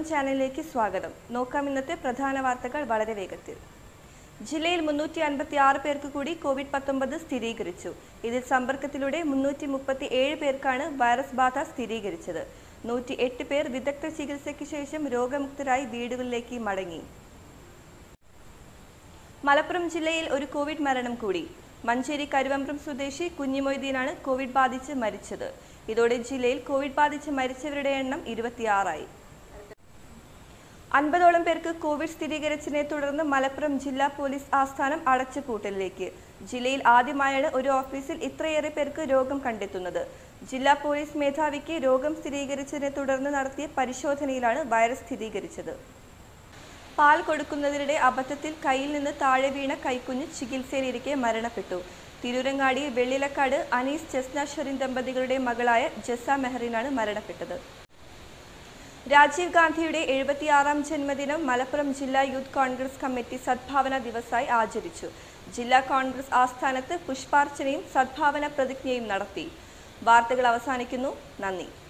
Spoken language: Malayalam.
ചാനലിലേക്ക് സ്വാഗതം നോക്കാം ഇന്നത്തെ പ്രധാന വാർത്തകൾ വളരെ വേഗത്തിൽ ജില്ലയിൽ മുന്നൂറ്റി അൻപത്തി ആറ് പേർക്ക് കൂടി കോവിഡ് പത്തൊമ്പത് സ്ഥിരീകരിച്ചു ഇതിൽ സമ്പർക്കത്തിലൂടെ മുന്നൂറ്റി മുപ്പത്തി ഏഴ് പേർക്കാണ് വൈറസ് ബാധ സ്ഥിരീകരിച്ചത് നൂറ്റി എട്ട് പേർ വിദഗ്ധ ചികിത്സയ്ക്ക് ശേഷം രോഗമുക്തരായി വീടുകളിലേക്ക് മടങ്ങി മലപ്പുറം ജില്ലയിൽ ഒരു കോവിഡ് മരണം കൂടി മഞ്ചേരി കരുവമ്പ്രം സ്വദേശി കുഞ്ഞിമൊയ്തീനാണ് കോവിഡ് ബാധിച്ച് മരിച്ചത് ഇതോടെ ജില്ലയിൽ കോവിഡ് ബാധിച്ച് മരിച്ചവരുടെ എണ്ണം ഇരുപത്തിയാറായി അൻപതോളം പേർക്ക് കോവിഡ് സ്ഥിരീകരിച്ചതിനെ തുടർന്ന് മലപ്പുറം ജില്ലാ പോലീസ് ആസ്ഥാനം അടച്ചുപൂട്ടലിലേക്ക് ജില്ലയിൽ ആദ്യമായാണ് ഒരു ഓഫീസിൽ ഇത്രയേറെ പേർക്ക് രോഗം കണ്ടെത്തുന്നത് ജില്ലാ പോലീസ് മേധാവിക്ക് രോഗം സ്ഥിരീകരിച്ചതിനെ തുടർന്ന് നടത്തിയ പരിശോധനയിലാണ് വൈറസ് സ്ഥിരീകരിച്ചത് പാൽ കൊടുക്കുന്നതിനിടെ അബദ്ധത്തിൽ കയ്യിൽ നിന്ന് താഴെ വീണ കൈക്കുഞ്ഞ് ചികിത്സയിലിരിക്കെ മരണപ്പെട്ടു തിരൂരങ്ങാടി വെള്ളിലക്കാട് അനീസ് ജസ്ന ഷെറിൻ ദമ്പതികളുടെ മകളായ ജസ മെഹറിനാണ് മരണപ്പെട്ടത് രാജീവ് ഗാന്ധിയുടെ എഴുപത്തിയാറാം ജന്മദിനം മലപ്പുറം ജില്ലാ യൂത്ത് കോൺഗ്രസ് കമ്മിറ്റി സദ്ഭാവന ദിവസമായി ആചരിച്ചു ജില്ലാ കോൺഗ്രസ് ആസ്ഥാനത്ത് പുഷ്പാർച്ചനയും സദ്ഭാവന പ്രതിജ്ഞയും നടത്തി വാർത്തകൾ അവസാനിക്കുന്നു നന്ദി